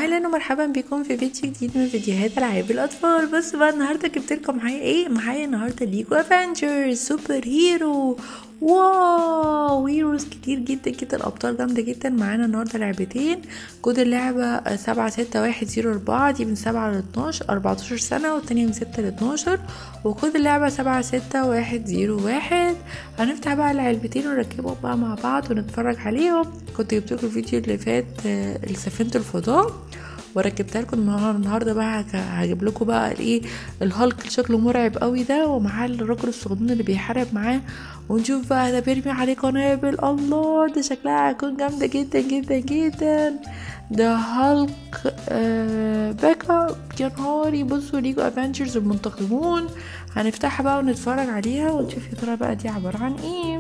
اهلا ومرحبا بكم في فيديو جديد من فيديوهات العاب الاطفال بصوا بقى النهارده جبت لكم معايا ايه معايا النهارده ليجو افنجرز سوبر هيرو واو هيروز كتير جدا جدا ابطال جامده جدا معانا النهارده لعبتين كود اللعبه سبعة ستة واحد زيرو اربعة دي من سبعة لاتناشر اربعتاشر سنه والتانية من ستة لاتناشر وكود اللعبه سبعة ستة واحد زيرو واحد هنفتح بقى العلبتين ونركبهم بقى مع بعض ونتفرج عليهم كنت جبت لكم الفيديو اللي فات آه، سفينه الفضاء وركبتها لكم النهار- النهارده بقى هج- هجيب لكم بقى الايه الهالك اللي شكله مرعب قوي ده ومعاه الراجل الصغنون اللي بيحارب معاه ونشوف بقى ده بيرمي عليه قنابل الله ده شكلها هتكون جامده جدا جدا جدا ده هالك آه باك اب يا نهاري بصوا ليجو افنجرز المنتقمون هنفتحها بقى ونتفرج عليها ونشوف يا ترى بقى دي عباره عن ايه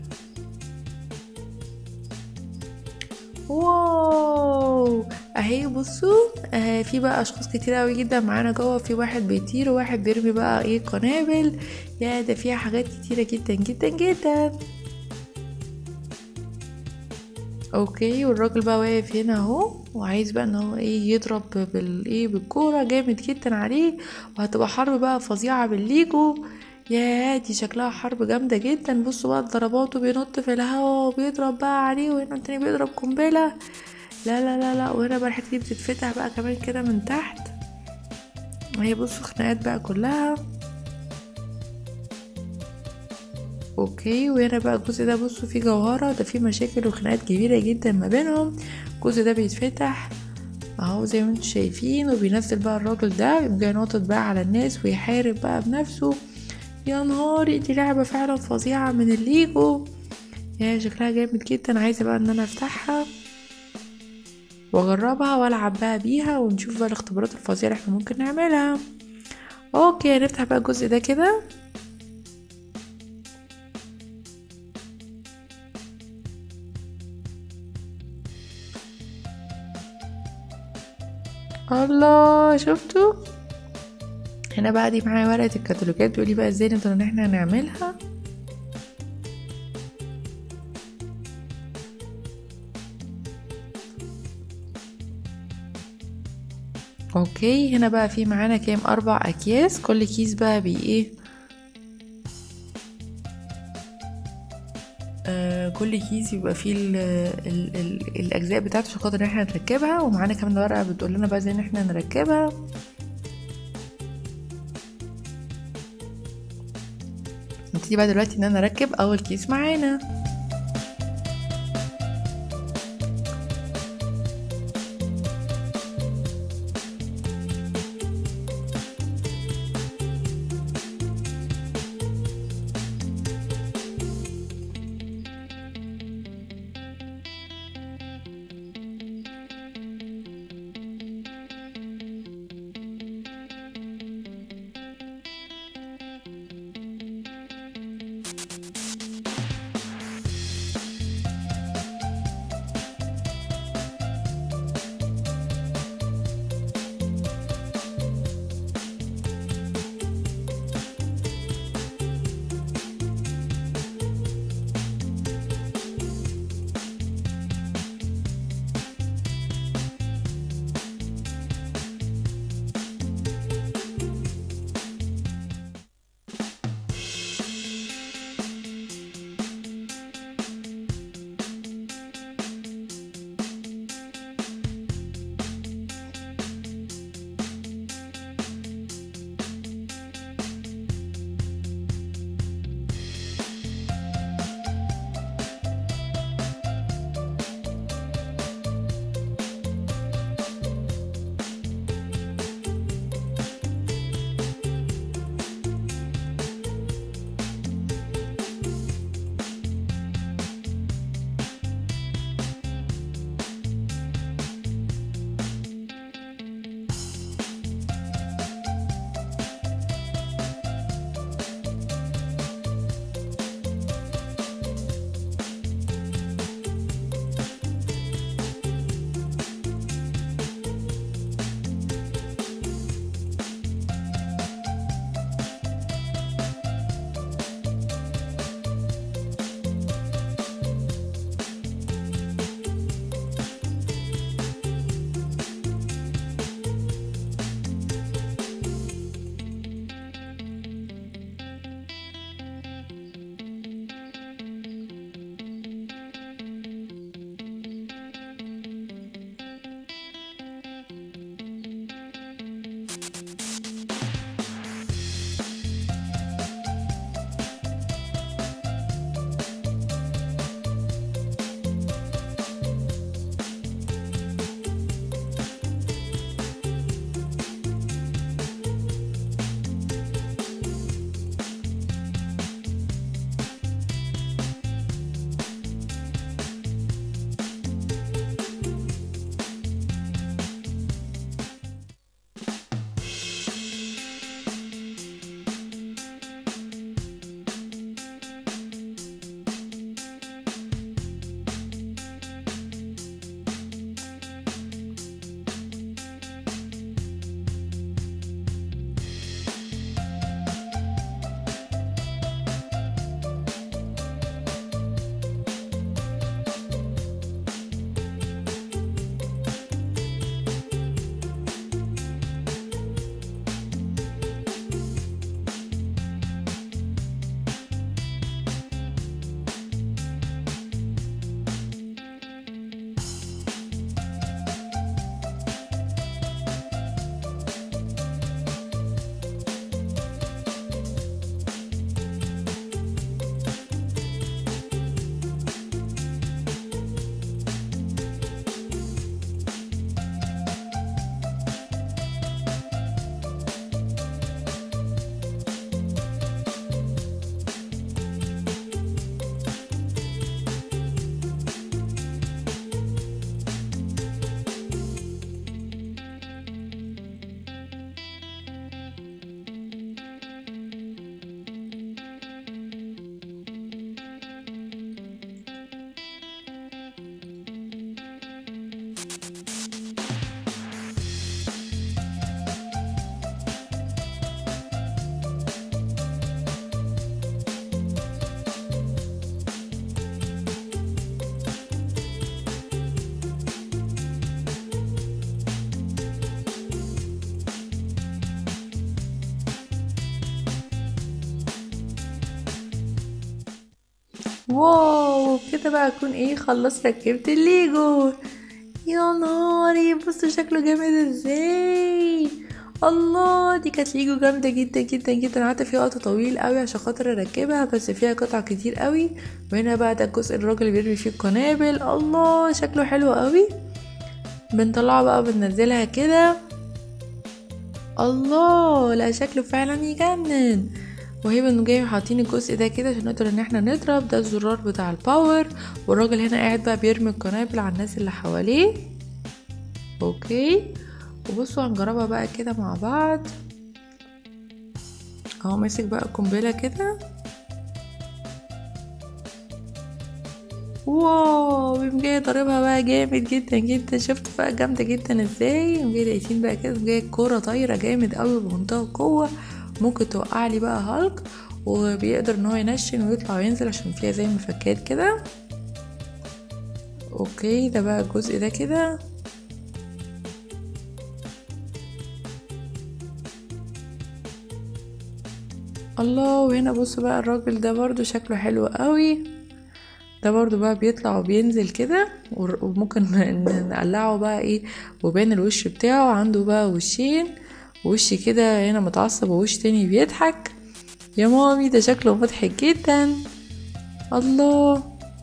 واو اهي بصوا آه في بقى اشخاص كتير قوي جدا معانا جوه في واحد بيطير وواحد بيرمي بقى ايه قنابل يا ده فيها حاجات كتيره جدا جدا جدا اوكي والراجل بقى واقف هنا اهو وعايز بقى ان هو ايه يضرب بالايه بالكوره جامد جدا عليه وهتبقى حرب بقى فظيعه بالليجو يا دي شكلها حرب جامده جدا بصوا بقى ضرباته بينط في الهوا وبيضرب بقى عليه وهنا التاني بيضرب قنبله لا لا لا لا وهنا بقى الحته دي بتتفتح بقى كمان كده من تحت وهي بصوا خناقات بقى كلها اوكي وهنا بقى الجزء ده بصوا فيه جوهرة ده فيه مشاكل وخناقات كبيرة جدا ما بينهم الجزء ده بيتفتح اهو زي ما انتم شايفين وبينزل بقى الراجل ده يقوم جاي ناطط بقى على الناس ويحارب بقى بنفسه يا نهاري دي لعبة فعلا فظيعة من الليجو يا شكلها جامد جدا عايزة بقى ان انا افتحها واجربها والعب بقى بيها ونشوف بقى الاختبارات الفظيعة اللي احنا ممكن نعملها اوكي هنفتح بقى الجزء ده كده الله شفتوا هنا بقى دي معايا ورقة الكتالوجات بيقولي بقى ازاي نقدر ان احنا نعملها اوكي هنا بقى في معانا كام اربع اكياس كل كيس بقى بي ايه آه كل كيس يبقى فيه ال ال ال الاجزاء بتاعته عشان خاطر ان احنا نركبها ومعانا كمان ورقه بتقول لنا بقى ازاي ان احنا نركبها نبتدي بقى دلوقتي ان انا اركب اول كيس معانا واو كده بقى اكون ايه خلصت ركبت الليجو يا ناري بصوا شكله جامد ازاي الله دي كانت ليجو جامدة جدا جدا جدا قعدت فيها وقت طويل قوي عشان خاطر اركبها بس فيها قطع كتير قوي وهنا بقى ده الجزء الراجل اللي بيرمي فيه القنابل الله شكله حلو قوي بنطلعها بقى بننزلها كده الله لا شكله فعلا يجنن وهي انه جاي حاطين الجزء ده كده عشان نقدر ان احنا نضرب ده الزرار بتاع الباور والراجل هنا قاعد بقى بيرمي القنابل على الناس اللي حواليه اوكي وبصوا هنجربها بقى كده مع بعض اهو ماسك بقى القنبله كده واو قام جاي ضاربها بقى جامد جدا جدا شفت بقى جامده جدا ازاي قام جاي دقيقتين بقى كده جاي الكوره طايره جامد قوي بمنتهى القوه ممكن توقع لي بقى هالك وبيقدر ان هو ينشن ويطلع وينزل عشان فيها زي مفكات كده اوكي ده بقى الجزء ده كده الله وهنا بصوا بقى الراجل ده برضو شكله حلو قوي ده برضو بقى بيطلع وبينزل كده وممكن نقلعه بقى ايه وبين الوش بتاعه عنده بقى وشين وش كده هنا متعصب ووش تاني بيضحك يا مامي ده شكله مضحك جدا الله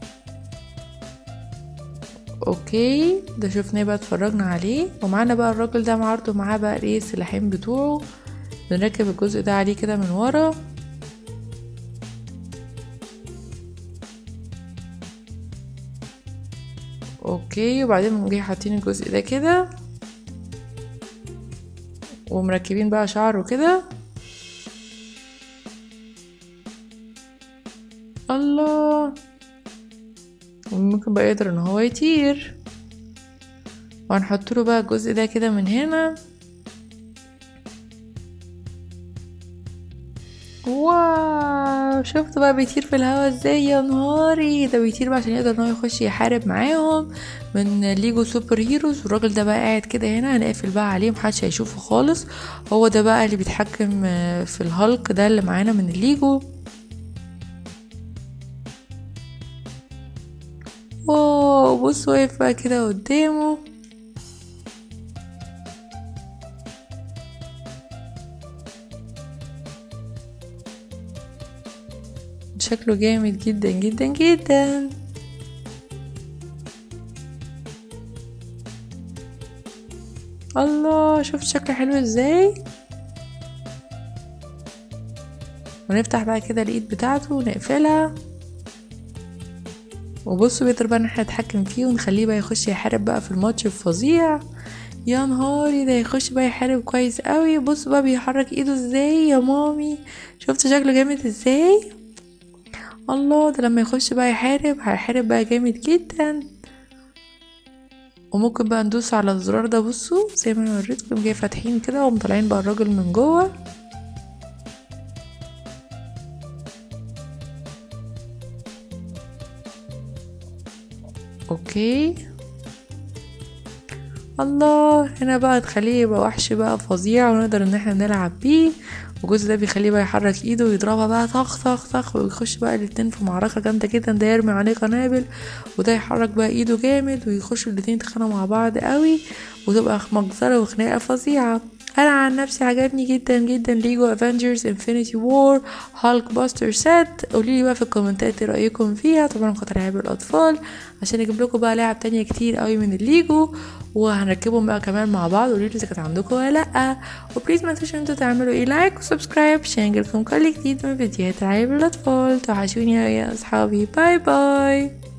اوكي ده شفناه بقى اتفرجنا عليه ومعانا بقى الراجل ده معرضه معاه بقى ايه السلاحين بتوعه بنركب الجزء ده عليه كده من ورا اوكي وبعدين بنقوم جاي حاطين الجزء ده كده ومركبين بقى شعره كده الله وممكن بقى يقدر ان هو يطير وهنحط له بقى الجزء ده كده من هنا واو شفت بقى بيطير في الهوا ازاي يا نهاري ده بيطير بقى عشان يقدر ان هو يخش يحارب معاهم من ليجو سوبر هيروز والراجل ده بقى قاعد كده هنا هنقفل بقى عليه محدش هيشوفه خالص هو ده بقى اللي بيتحكم في الهالك ده اللي معانا من الليجو واو بص واقف بقى كده قدامه شكله جامد جدا جدا جدا الله شوف شكله حلو ازاي ونفتح بقى كده الايد بتاعته ونقفلها وبصوا بيقدر بقى ان احنا نتحكم فيه ونخليه بقى يخش يحارب بقى في الماتش الفظيع يا نهاري ده يخش بقى يحارب كويس قوي بص بقى بيحرك ايده ازاي يا مامي شفت شكله جامد ازاي الله ده لما يخش بقى يحارب هيحارب بقى جامد جدا وممكن بقى ندوس على الزرار ده بصوا زي ما انا وريتكم جاي فاتحين كده ومطلعين بقى الراجل من جوه اوكي الله هنا بقى تخليه يبقى وحش بقى فظيع ونقدر ان احنا نلعب بيه والجزء ده بيخليه بقى يحرك ايده ويضربها بقى طخ طخ طخ ويخش بقى الاتنين في معركة جامدة جدا ده يرمي عليه قنابل وده يحرك بقى ايده جامد ويخشوا الاتنين يتخانقوا مع بعض قوي وتبقى مجزرة وخناقة فظيعة انا عن نفسي عجبني جدا جدا ليجو افنجرز انفينيتي وور هالك باستر سيت قولي لي بقى في الكومنتات ايه رايكم فيها طبعا خاطر لعب الاطفال عشان اجيب لكم بقى لعب تانية كتير قوي من الليجو وهنركبهم بقى كمان مع بعض قولي لي اذا كانت عندكم ولا لا وبليز ما تنسوش انتوا تعملوا ايه لايك وسبسكرايب عشان يجيلكم كل جديد من فيديوهات لعب الاطفال توحشوني يا اصحابي باي باي